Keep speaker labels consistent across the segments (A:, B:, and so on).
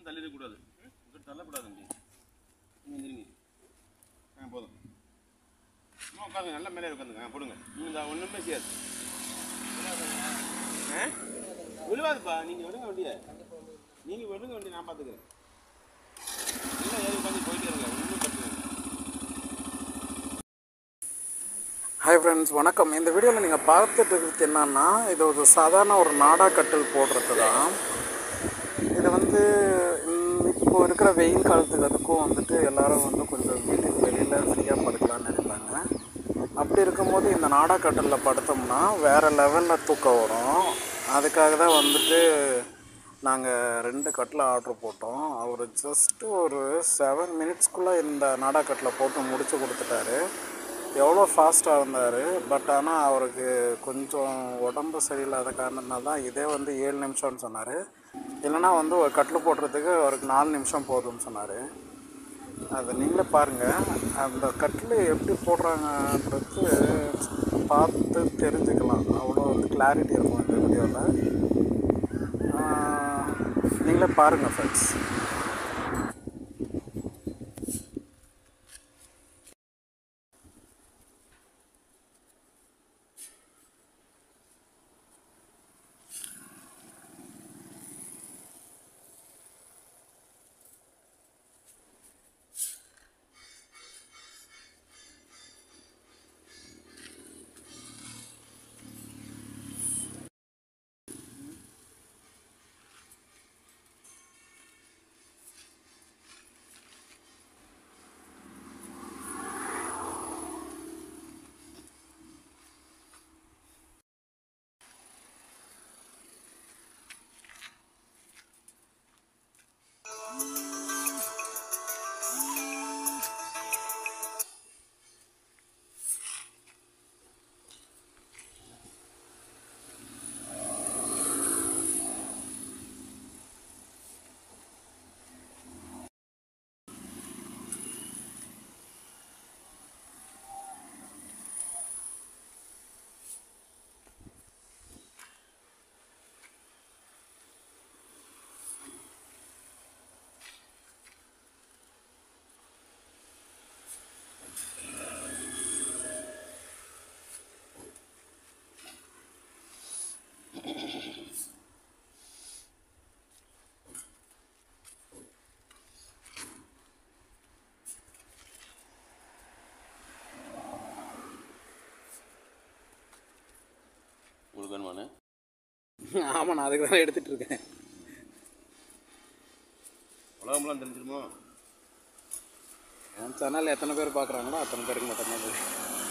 A: தள்ளிடக்கூடாது இங்கிட்டு தள்ளக்கூடாது தம்பி நீங்கள் எந்திரிங்க ஆ போதும் சும்மா உட்காந்துங்க நல்ல மேலே உட்காந்துங்க ஆ போடுங்க நீங்கள் இந்த ஒன்றுமே செய்யாது ஆ விழுவாதுப்பா நீங்கள் விடுங்க வண்டியை நீங்கள் விடுங்க வண்டி நான் பார்த்துக்கிறேன் இல்லை ஏறி உட்காந்து போயிட்டே இருங்க ஒன்றும் தப்பு இல்லை.
B: ஹாய் ஃப்ரெண்ட்ஸ் வணக்கம் இந்த வீடியோவில் நீங்கள் பார்த்துட்டு இருக்கிறது என்னன்னா இது ஒரு சாதாரண ஒரு நாடா கட்டில் போடுறது தான் இது வந்து ம், இப்போ இருக்கிற வெயில் காலத்துக்கு அதுக்கும் வந்துட்டு எல்லாரும் வந்து கொஞ்சம் வீட்டுக்கு வெளியில் ஃப்ரீயாக படுக்கலாம்னு நினைப்பாங்க அப்படி இருக்கும்போது இந்த நாடா கட்டிலில் படுத்தோம்னா வேறு லெவலில் தூக்கம் வரும் அதுக்காக தான் வந்துட்டு நாங்கள் ரெண்டு கட்டில் ஆர்டர் போட்டோம் அவர் ஜஸ்ட்டு ஒரு செவன் மினிட்ஸ்க்குள்ளே இந்த நாடா கட்டில் போட்டு முடிச்சு கொடுத்துட்டாரு எவ்வளோ ஃபாஸ்ட்டாக இருந்தார் பட் ஆனால் அவருக்கு கொஞ்சம் உடம்பு சரியில்லாத காரணத்தினால தான் இதே வந்து ஏழு நிமிஷம்னு சொன்னார் இல்லைன்னா வந்து ஒரு கட்டில் போடுறதுக்கு அவருக்கு நாலு நிமிஷம் போதும்னு சொன்னார் அதை நீங்களே பாருங்கள் அந்த கட்டில் எப்படி போடுறாங்கன்றது பார்த்து தெரிஞ்சுக்கலாம் அவ்வளோ வந்து கிளாரிட்டி இருக்கும் இந்த வீடியோவில் நீங்களே பாருங்கள் ஃப்ரெண்ட்ஸ்
A: உங்களுக்கு வேணுமாண்ணே
B: ஆமாம் நான் அதுக்கு தான் எடுத்துகிட்டு இருக்கேன்
A: உலகம்லாம் தெரிஞ்சிருமோ
B: என் சேனல் எத்தனை பேர் பார்க்குறாங்களோ அத்தனை பேருக்கு மட்டும்தான் தெரியும்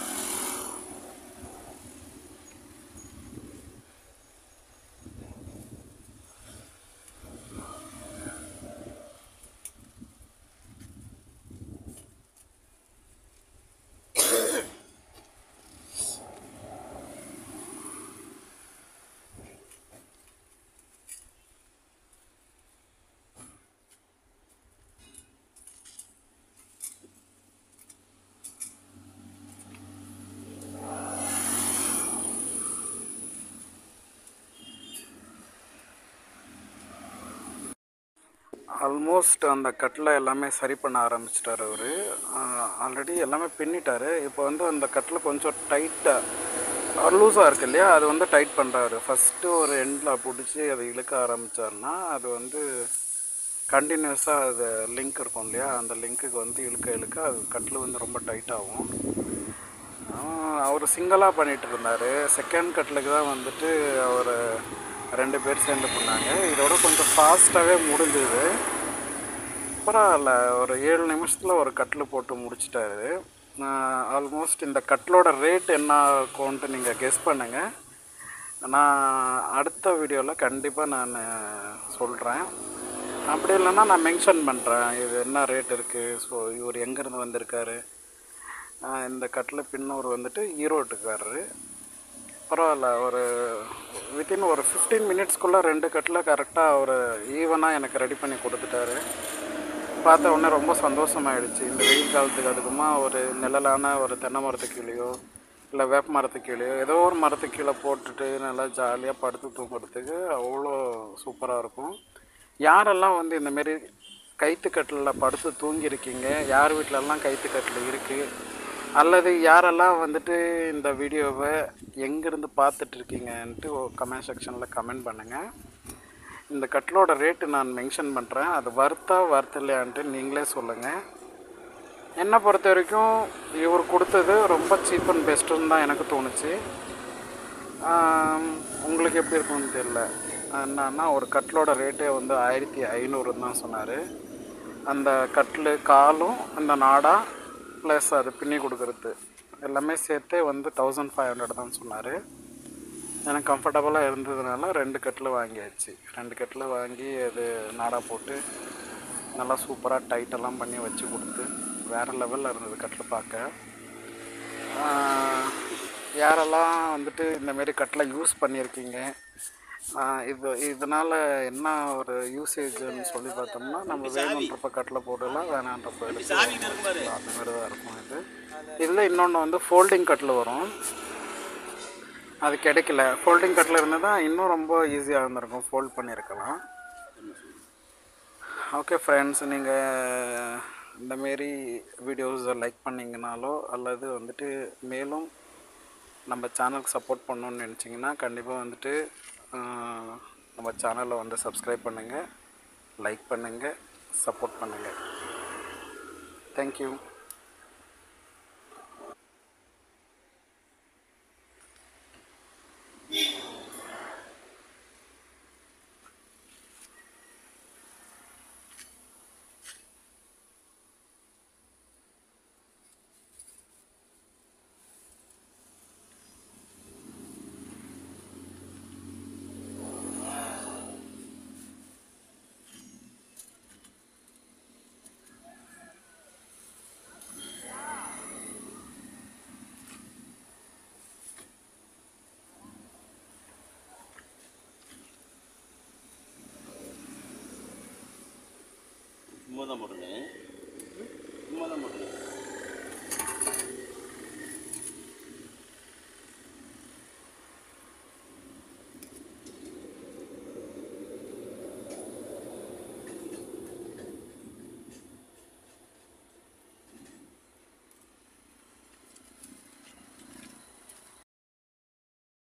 B: ஆல்மோஸ்ட் அந்த கட்டில் எல்லாமே சரி பண்ண ஆரம்பிச்சிட்டார் அவர் ஆல்ரெடி எல்லாமே பின்னிட்டார் இப்போ வந்து அந்த கட்டில் கொஞ்சம் டைட்டாக லூஸாக இருக்கு இல்லையா அது வந்து டைட் பண்ணுறாரு ஃபஸ்ட்டு ஒரு எண்டில் பிடிச்சி அதை இழுக்க ஆரம்பித்தார்னா அது வந்து கண்டினியூஸாக அது லிங்க் இருக்கும் இல்லையா அந்த லிங்க்குக்கு வந்து இழுக்க இழுக்க அது கட்டில் வந்து ரொம்ப டைட் ஆகும் அவர் சிங்கிளாக பண்ணிகிட்டு இருந்தார் செகண்ட் கட்டிலுக்கு தான் வந்துட்டு அவர் ரெண்டு பேர் சேர்ந்து பண்ணாங்க இதோட கொஞ்சம் ஃபாஸ்ட்டாகவே முடிஞ்சுது பரவாயில்ல ஒரு ஏழு நிமிஷத்தில் ஒரு கட்டில் போட்டு முடிச்சிட்டாரு ஆல்மோஸ்ட் இந்த கட்டிலோட ரேட் என்ன இருக்கும்ன்ட்டு நீங்கள் கெஸ் பண்ணுங்கள் நான் அடுத்த வீடியோவில் கண்டிப்பாக நான் சொல்கிறேன் அப்படி இல்லைன்னா நான் மென்ஷன் பண்ணுறேன் இது என்ன ரேட் இருக்குது ஸோ இவர் எங்கேருந்து வந்திருக்காரு ஆஹ் இந்த கட்டில் பின்னூர் வந்துட்டு ஈரோட்டுக்காரரு பரவாயில்ல ஒரு வித்தின் ஒரு ஃபிஃப்டீன் மினிட்ஸ்க்குள்ளே ரெண்டு கட்டில் கரெக்டாக ஒரு ஈவனாக எனக்கு ரெடி பண்ணி கொடுத்துட்டாரு பார்த்த உடனே ரொம்ப சந்தோஷமாயிடுச்சு இந்த வெயில் காலத்துக்கு அதுக்குமா ஒரு நிழலான ஒரு தென்னை மரத்து கீழேயோ இல்லை வேப்ப மரத்து கீழேயோ ஏதோ ஒரு மரத்து கீழே போட்டுட்டு நல்லா ஜாலியாக படுத்து தூங்குறதுக்கு அவ்வளோ சூப்பராக இருக்கும் யாரெல்லாம் வந்து இந்தமாரி கைத்துக்கட்டில் படுத்து தூங்கியிருக்கீங்க யார் வீட்டிலலாம் கைத்துக்கட்டில் இருக்குது அல்லது யாரெல்லாம் வந்துட்டு இந்த வீடியோவை எங்கேருந்து பார்த்துட்டு இருக்கீங்கன்ட்டு கமெண்ட் செக்ஷனில் கமெண்ட் பண்ணுங்கள் இந்த கட்டிலோட ரேட்டு நான் மென்ஷன் பண்ணுறேன் அது வர்த்தா வர்த்து இல்லையான்ட்டு நீங்களே சொல்லுங்கள் என்னை பொறுத்த வரைக்கும் இவர் கொடுத்தது ரொம்ப சீப் அண்ட் பெஸ்ட்டுன்னு தான் எனக்கு தோணுச்சு ஆம், உங்களுக்கு எப்படி இருக்கும்னு தெரியல என்னன்னா ஒரு கட்டிலோட ரேட்டே வந்து ஆயிரத்தி ஐநூறுன்னு தான் சொன்னார் அந்த கட்டில் காலும் அந்த நாடா ப்ளஸ் அது பின்னி கொடுக்குறது எல்லாமே சேர்த்தே வந்து தௌசண்ட் ஃபைவ் ஹண்ட்ரட் தான் சொன்னார் எனக்கு கம்ஃபர்டபுளாக இருந்ததுனால ரெண்டு கட்டில் வாங்கியாச்சு ரெண்டு கட்டில் வாங்கி அது நாடா போட்டு நல்லா சூப்பராக டைட்டெல்லாம் பண்ணி வச்சு கொடுத்து வேறு லெவலில் இருந்தது கட்டில் பார்க்க ஆஹ் யாரெல்லாம் வந்துட்டு இந்தமாரி கட்டில் யூஸ் பண்ணியிருக்கீங்க ஆஹ் இது இதனால் என்ன ஒரு யூசேஜ்னு சொல்லி பார்த்தோம்னா நம்ம வேணுன்றப்ப கட்டில் போடலாம் வேணான்றப்ப எடுத்து
A: சாவிட்டு இருக்கு பாரு
B: அந்த மாதிரி தான் இருக்கும் இது இதில் இன்னொன்று வந்து ஃபோல்டிங் கட்டில் வரும் அது கிடைக்கல ஃபோல்டிங் கட்டில் இருந்தால் தான் இன்னும் ரொம்ப ஈஸியாக இருந்திருக்கும் ஃபோல்ட் பண்ணியிருக்கலாம் ஓகே ஃப்ரெண்ட்ஸ் நீங்கள் இந்தமாரி வீடியோஸை லைக் பண்ணிங்கனாலோ அல்லது வந்துட்டு மேலும் நம்ம சேனலுக்கு சப்போர்ட் பண்ணணும்னு நினச்சிங்கன்னா கண்டிப்பாக வந்துட்டு ஆஹ், நம்ம சேனலை வந்து சப்ஸ்கிரைப் பண்ணுங்கள் லைக் பண்ணுங்கள் சப்போர்ட் பண்ணுங்கள் தேங்க்யூ